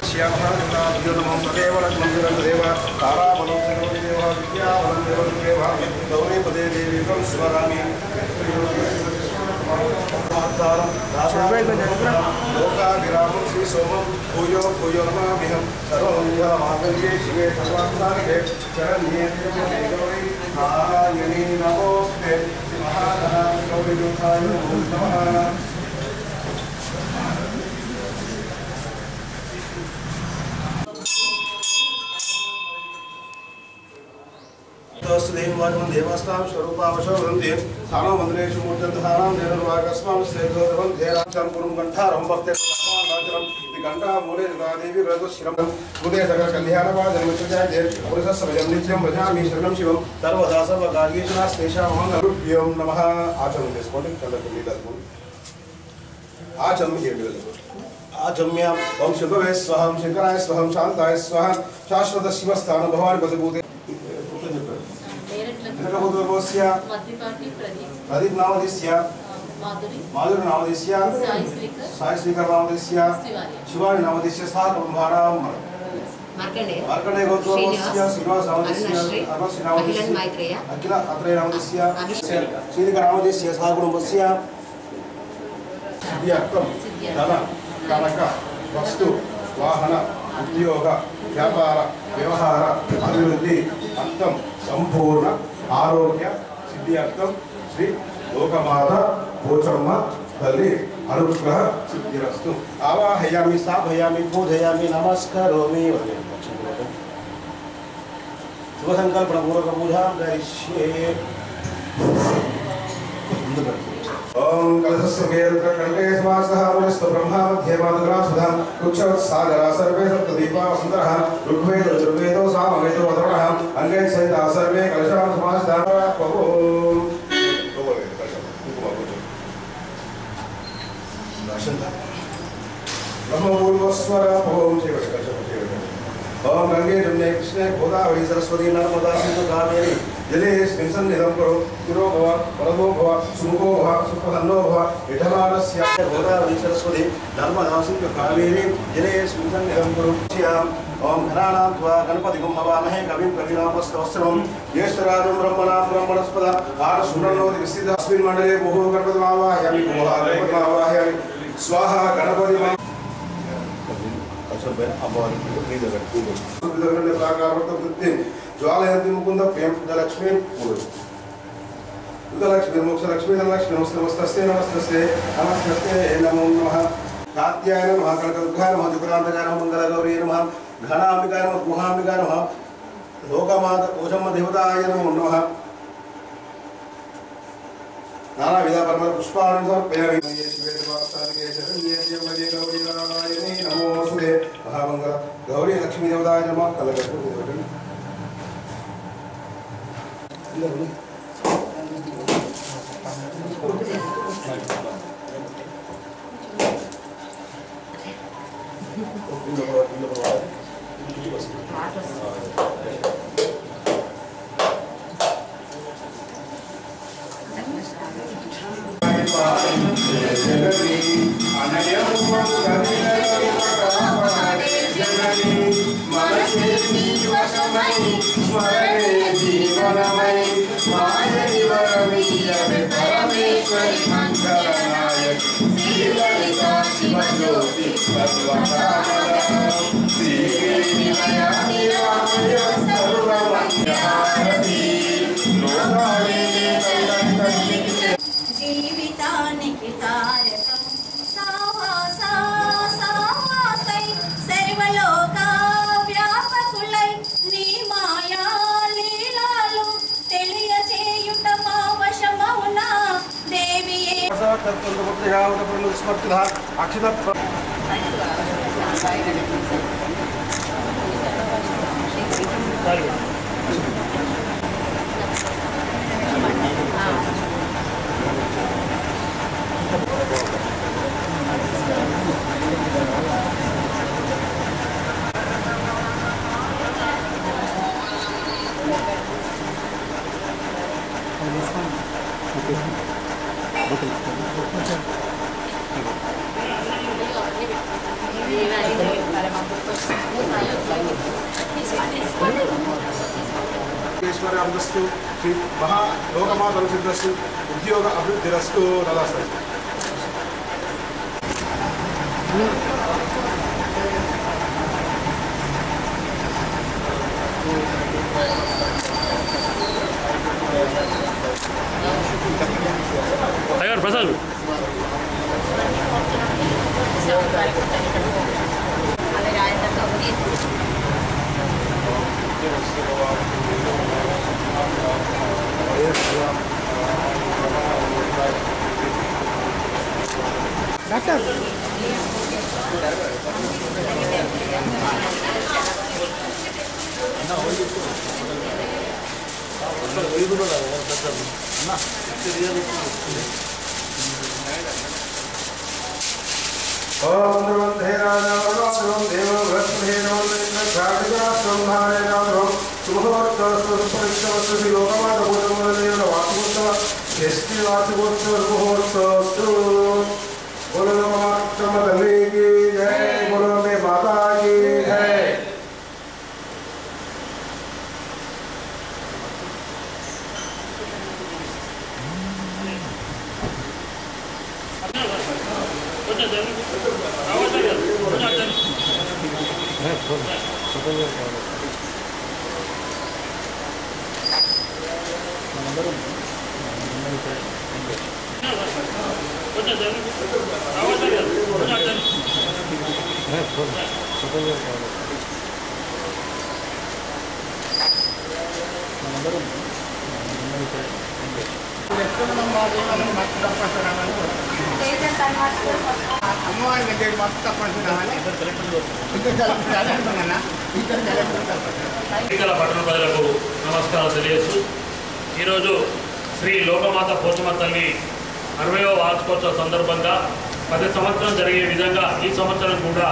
శ్యామహాదేవ తదేవ లగ్నం దేవ తారాబలం దేవ విద్యాబలం దేవ గౌరీ పదే దేవి స్మరామి లోకాభిరామం శ్రీ సోమం భూయో భూయో నమామిహం సర్వమంగళమాంగళ్యే శివే సర్వార్థానికే శరణ్యే త్ర్యంబకే గౌరీ నారాయణీ నమోస్తే శ్రీ మహాగణాధి గౌరీ దుర్గాయ నమో నమః దేవాజం దేవస్థానం స్వరూపావశో వృందే స్థానం మందిరేషు మూర్తంతహానం నిర్వాగస్మాం శ్రేధోధవం ధేరాక్షం పురం కంఠారం భక్తే రాజనం ఇది కంఠా మూలే దేవి రఘు శిరం ఉదయ సకల కళ్యాణవాదన మిత్రజాయ పురుష సమయం నిత్యం భజామి శరణం శివం సర్వదా సర్వ కార్యేషునాస్తేషామహం నరుభ్యోం నమః ఆచరణ చేసుకోండి కళ్ళకు నీళ్ళు కలుపుకోండి ఆచరణ చేయండి ఆచమ్య ఓం శుభవే స్వహం శంకరాయ స్వహం శాంతాయ స్వహం శాశ్వత శివస్థాన భవాని పదభూతే చెప్పారు జగబోధోస్య మద్దిపాటి ప్రదీప్ ప్రదీప్ నామధేస్య మాధురి మాధురి నామధేస్య సాయి శ్రీకర్ సాయి శ్రీకర్ నామధేస్య శివాని శివాని నామధేస్య సహ బ్రహ్మాణం మార్కండేయ మార్కండే గోత్రోస్య శ్రీనివాస నామధేస్య అరుణశ్రీ అరుణశ్రీ అఖిలన్ నామధేస్య మైత్రేయ అఖిల అత్రేయ నామధేస్య అభిషేక. శ్రీకర్ నామధేస్య సహ కుటుంబస్య సిద్ధ్యర్థం ధన కనక వస్తు వాహన ఉద్యోగ వ్యాపార వ్యవహార అభివృద్ధి అర్థం సంపూర్ణ ఆరోగ్య సిద్ధ్యర్థం శ్రీ లోకమాత పోచమ్మ తల్లి అనుగ్రహ సిద్ధిరస్తు ఆవాహయామి స్థాపయామి పూజయామి నమస్కరోమి శుభ సంకల్పన పూర్వక పూజ కరిష్యే ఓం కలశస్వకేంద్రకంఠే సమాసః మునిస్తు బ్రహ్మా మధ్యే మాతృరాసుధాం వృక్షవత్సాగరా సర్వే సప్తదీపా వసుంధరः ఋగ్వేదో దుర్వేదో సామవేదో వదరుణः అంగై సహితా సర్వే కలశాం సమాసితా ఓం బ్రహ్మపూర్వస్వర ఓం చేయండి కలశం చేయండి ఓం గంగే జమునే కృష్ణే గోదావరి సరస్వతి నర్మదా సింధు కావేరి జలే స్మిన్ నిధం కరు స్థిరో భవ పరమో భవ సుముఖో భవ సుఖధన్నో భవ విఠలానస్య గోదావరి సరస్వతి నర్మదా సింధు కావేరి జలే స్మిన్ నిధం కరు శ్యాం ఓం ఘనానాం త్వా గణపతిగం హవామహే కవిం కవినామస్తవస్త్రం జ్యేష్ఠరాజం బ్రహ్మణాం బ్రహ్మణస్పద ఆర శూరణోది విసిద్ధ అస్మిన్ మండలే బహు గణపతిమావాహయామి బహు గణపతిమావాహయామి స్వాహ గణపతి జ్వాలయంతి ముకుంద ప్రియం లక్ష్మీ లక్ష్మీ మోక్ష లక్ష్మీ ధనలక్ష్మి నమస్తే నమస్తే నమస్తే నమస్తే నమో నమ కాత్యాయ నమ కనకదుర్గాయ నమ త్రిపురాంతకాయ నమ మంగళ గౌరీ నమ ఘనాంబికాయ నమ గుహాంబికాయ నమ లోకమాత ఓజమ్మ దేవతాయ నమో నమ నానావిధ పరమ పుష్పాలను సమర్పయామి నమోసుదే మహామంగళ గౌరీ లక్ష్మీ దేవతాయ నమ కలగట్టు జీవితానికి తారకం సావాసా సావాసై సర్వలోక వ్యాపకులై నీ మాయా లీలాలు తెలియచేయుట మా వశమౌనా దేవియే స్మర్తిధ అక్షిత కళ్యాణస్తు శ్రీ మహా లోకమాతల సిద్ధస్సు ఉద్యోగ అభివృద్ధిరస్తు నమస్తే అయ్యారు ప్రసాద్ ఓం ధ్రువంధే రాజావరం దేవ బృహస్పతిరాజావరం శుభోర్తస్తు సుపరిష్టవస్తు శ్రీ లోకమాత భూతమూలదేవుల వార్షికోత్సవ ఎస్టీ వార్షికోత్సవ శుభోర్తస్తు బోలో లోకమాత తల్లికి జై బోలో మే మాతాకి జై అమ్మవారి దగ్గర మొత్తం తప్పని రావాలి ఎన్నికల పట్టణ ప్రజలకు నమస్కారం తెలియజేస్తూ ఈరోజు శ్రీ లోకమాత పోచమ్మ తల్లి అరవయో వార్షికోత్సవ సందర్భంగా ప్రతి సంవత్సరం జరిగే విధంగా ఈ సంవత్సరం కూడా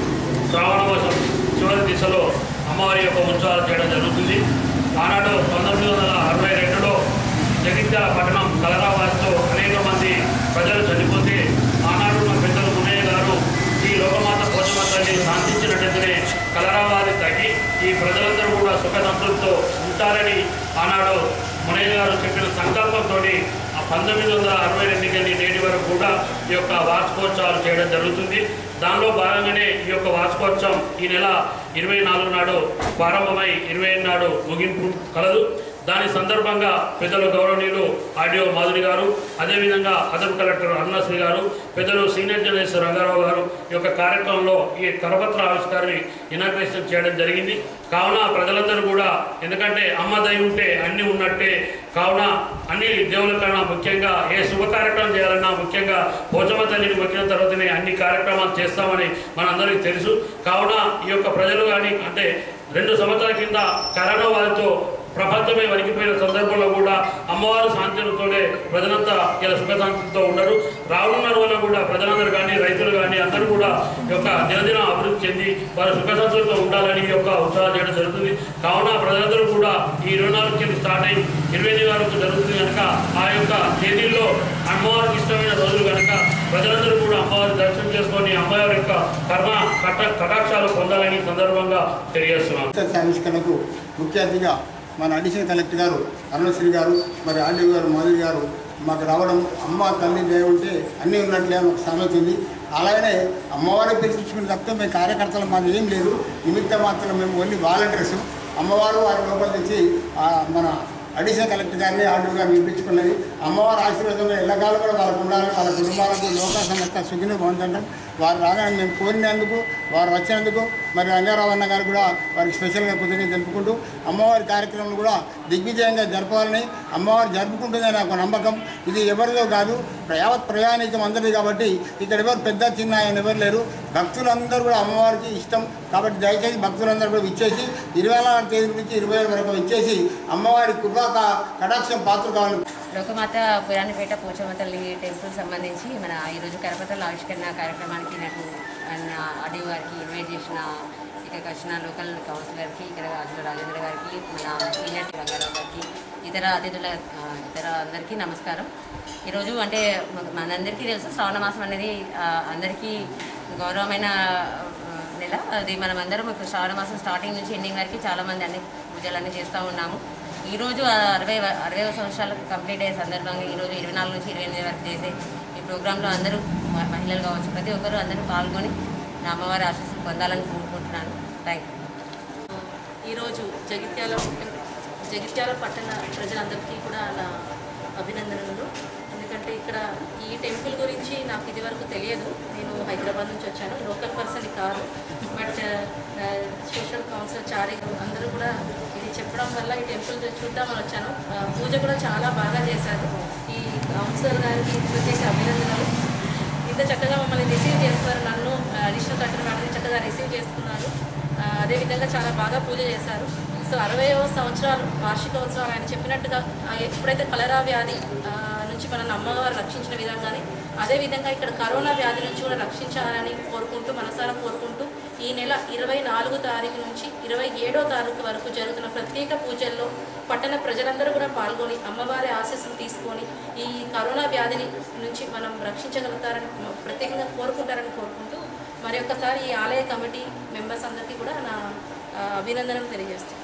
శ్రావణ మాసం చివరి దిశలో అమ్మవారి యొక్క ఉత్సవాలు చేయడం జరుగుతుంది ఆనాడు పంతొమ్మిది వందల అరవై రెండులో జగిత్యాల పట్టణం కలరావాసితో అనేక మంది ప్రజలు చనిపోతే ఆనాడు ఉన్న పెద్దలు మునయ్య గారు ఈ లోకమాత పోచమ్మ తల్లి శాంతించినట్టయితేనే కలరావాది తగ్గి ఈ ప్రజలందరూ కూడా సుఖ సంతృప్తితో ఉంటారని ఆనాడు మునయ్య గారు చెప్పిన సంకల్పంతో ఆ పంతొమ్మిది వందల అరవై రెండుకి వెళ్ళి నేటి వరకు కూడా ఈ యొక్క వార్షికోత్సవాలు చేయడం జరుగుతుంది దానిలో భాగంగానే ఈ యొక్క వార్షికోత్సవం ఈ నెల ఇరవై నాలుగు నాడు ప్రారంభమై ఇరవై నాడు ముగింపు కలదు దాని సందర్భంగా పెద్దలు గౌరవనీయులు ఆర్డీఓ మాధురి గారు అదేవిధంగా అదనపు కలెక్టర్ అరుణశ్రీ గారు పెద్దలు సీనియర్ జర్నలిస్ట్ రంగారావు గారు ఈ యొక్క కార్యక్రమంలో ఈ కరపత్ర ఆవిష్కారాన్ని ఇనాగ్రేషన్ చేయడం జరిగింది కావున ప్రజలందరూ కూడా ఎందుకంటే అమ్మ దయ ఉంటే అన్నీ ఉన్నట్టే కావున అన్ని దేవుల కన్నా ముఖ్యంగా ఏ శుభ కార్యక్రమం చేయాలన్నా ముఖ్యంగా పోచమ్మ తల్లిని మొక్కిన తర్వాతనే అన్ని కార్యక్రమాలు చేస్తామని మనందరికీ తెలుసు కావున ఈ యొక్క ప్రజలు కానీ అంటే రెండు సంవత్సరాల కింద కరోనా వారితో ప్రపంచమే వణికిపోయిన సందర్భంలో కూడా అమ్మవారు శాంతితోనే ప్రజలంతా ఇలా సుఖశాంతితో ఉన్నారు రానున్న రోజుల్లో కూడా ప్రజలందరూ కానీ రైతులు కానీ అందరూ కూడా ఈ యొక్క దినదిన అభివృద్ధి చెంది వారు సుఖశాంతులతో ఉండాలని ఈ యొక్క ఉత్సాహం చేయడం జరుగుతుంది కావున ప్రజలందరూ కూడా ఈ ఇరవై నాలుగు కింద స్టార్ట్ అయ్యి ఇరవై ఎనిమిది వరకు జరుగుతుంది కనుక ఆ యొక్క తేదీల్లో అమ్మవారికి ఇష్టమైన రోజులు కనుక ప్రజలందరూ కూడా అమ్మవారి దర్శనం చేసుకొని అమ్మవారి యొక్క కర్మ కట కటాక్షాలు పొందాలని ఈ సందర్భంగా తెలియజేస్తున్నాను రాష్ట్ర ఆవిష్కరణకు ముఖ్య అతిథిగా మన అడిషనల్ కలెక్టర్ గారు అరుణశ్రీ గారు మరి ఆర్డీ గారు మాధురి గారు మాకు రావడం అమ్మ తల్లి దయ ఉంటే అన్నీ ఉన్నట్లే అని ఒక సామెత ఉంది అలాగనే అమ్మవారిని పిలిపించుకుని తప్పితే మేము కార్యకర్తలు మాకు ఏం లేదు నిమిత్త మాత్రం మేము ఓన్లీ వాలంటీర్స్ అమ్మవారు వారి లోపల తెచ్చి ఆ, మన అడిషనల్ కలెక్టర్ గారిని ఆర్డర్ గారిని పిలిపించుకున్నది అమ్మవారి ఆశీర్వాదంలో ఎల్లకాలం కూడా వాళ్ళకు ఉండాలి వాళ్ళ కుటుంబాలకు లోక సంస్థ సుఖిని బాగుంటుంటాం వారు రాగానే మేము కోరినందుకు వారు వచ్చినందుకు మరి రంగారావు అన్న గారు కూడా వారికి స్పెషల్గా కృతజ్ఞత తెలుపుకుంటూ అమ్మవారి కార్యక్రమం కూడా దిగ్విజయంగా జరపాలని అమ్మవారు జరుపుకుంటుందని నాకు నమ్మకం ఇది ఎవరిదో కాదు యావత్ ప్రయాణికం అందరిది కాబట్టి ఇక్కడ ఎవరు పెద్ద చిన్న ఆయన ఎవరు లేరు భక్తులందరూ కూడా అమ్మవారికి ఇష్టం కాబట్టి దయచేసి భక్తులందరూ కూడా ఇచ్చేసి ఇరవై నాలుగు తేదీ నుంచి ఇరవై ఏడు వరకు ఇచ్చేసి అమ్మవారి కృపా క- కటాక్షం పాత్ర కావాలి లోకమాత పురాణపేట పోచమ్మ తల్లి టెంపుల్ సంబంధించి మన ఈరోజు కరపత్రాల ఆవిష్కరణ కార్యక్రమానికి నాకు ఆయన ఆడియో గారికి ఇన్వైట్ చేసిన ఇక్కడికి వచ్చిన లోకల్ కౌన్సిలర్కి ఇక్కడ అర్జున రాజేంద్ర గారికి మన సీనియర్ రంగారావు గారికి ఇతర అతిథుల ఆ, ఇతర అందరికీ నమస్కారం ఈరోజు అంటే మన- మనందరికీ తెలుసు శ్రావణ మాసం అనేది ఆ, అందరికీ గౌరవమైన ఆ, నెల అది మనం అందరం ఇప్పుడు శ్రావణ మాసం స్టార్టింగ్ నుంచి ఎండింగ్ వరకు చాలామంది అన్ని పూజలన్నీ చేస్తూ ఉన్నాము ఈరోజు ఆ అరవై అరవై సంవత్సరాలకు కంప్లీట్ అయ్యే సందర్భంగా ఈరోజు ఇరవై నాలుగు నుంచి ఇరవై ఎనిమిది వరకు చేసే ఈ ప్రోగ్రాంలో అందరూ మ- మహిళలు కావచ్చు ప్రతి ఒక్కరూ అందరూ పాల్గొని నా అమ్మవారి ఆశీస్సులు పొందాలని కోరుకుంటున్నాను థ్యాంక్ యూ ఈరోజు జగిత్యాల జగిత్యాల పట్టణ ప్రజలందరికీ కూడా నా అభినందనలు ఎందుకంటే ఇక్కడ ఈ టెంపుల్ గురించి నాకు ఇదివరకు తెలియదు నేను హైదరాబాద్ నుంచి వచ్చాను లోకల్ పర్సన్ కాదు బట్ సోషల్ కౌన్సిలర్ చారి అందరూ కూడా ఇది చెప్పడం వల్ల ఈ టెంపుల్ చూద్దామని వచ్చాను ఆ, పూజ కూడా చాలా బాగా చేశారు ఈ కౌన్సిలర్ గారికి ప్రత్యేక అభినందనలు ఇంత చక్కగా మమ్మల్ని రిసీవ్ చేస్తారు నన్ను అడిషనల్ కలెక్టర్ మేడం చక్కగా రిసీవ్ చేసుకున్నారు ఆ, అదేవిధంగా చాలా బాగా పూజ చేశారు సో అరవైవ సంవత్సరాలు వార్షికోత్సవాలు ఆయన చెప్పినట్టుగా ఆ, ఎప్పుడైతే కలరా వ్యాధి ఆ, నుంచి మన అమ్మగారు రక్షించిన విధంగానే అదేవిధంగా ఇక్కడ కరోనా వ్యాధి నుంచి కూడా రక్షించాలని కోరుకుంటూ మనసారా కోరుకుంటూ ఈ నెల ఇరవై నాలుగు తారీఖు నుంచి ఇరవై ఏడో తారీఖు వరకు జరుగుతున్న ప్రత్యేక పూజల్లో పట్టణ ప్రజలందరూ కూడా పాల్గొని అమ్మవారి ఆశీస్సులు తీసుకొని ఈ కరోనా వ్యాధిని నుంచి మనం రక్షించగలుగుతారని ప్రత్యేకంగా కోరుకుంటారని కోరుకుంటూ మరి ఒక్కసారి ఈ ఆలయ కమిటీ మెంబర్స్ అందరికీ కూడా నా ఆ, అభినందనలు తెలియజేస్తాను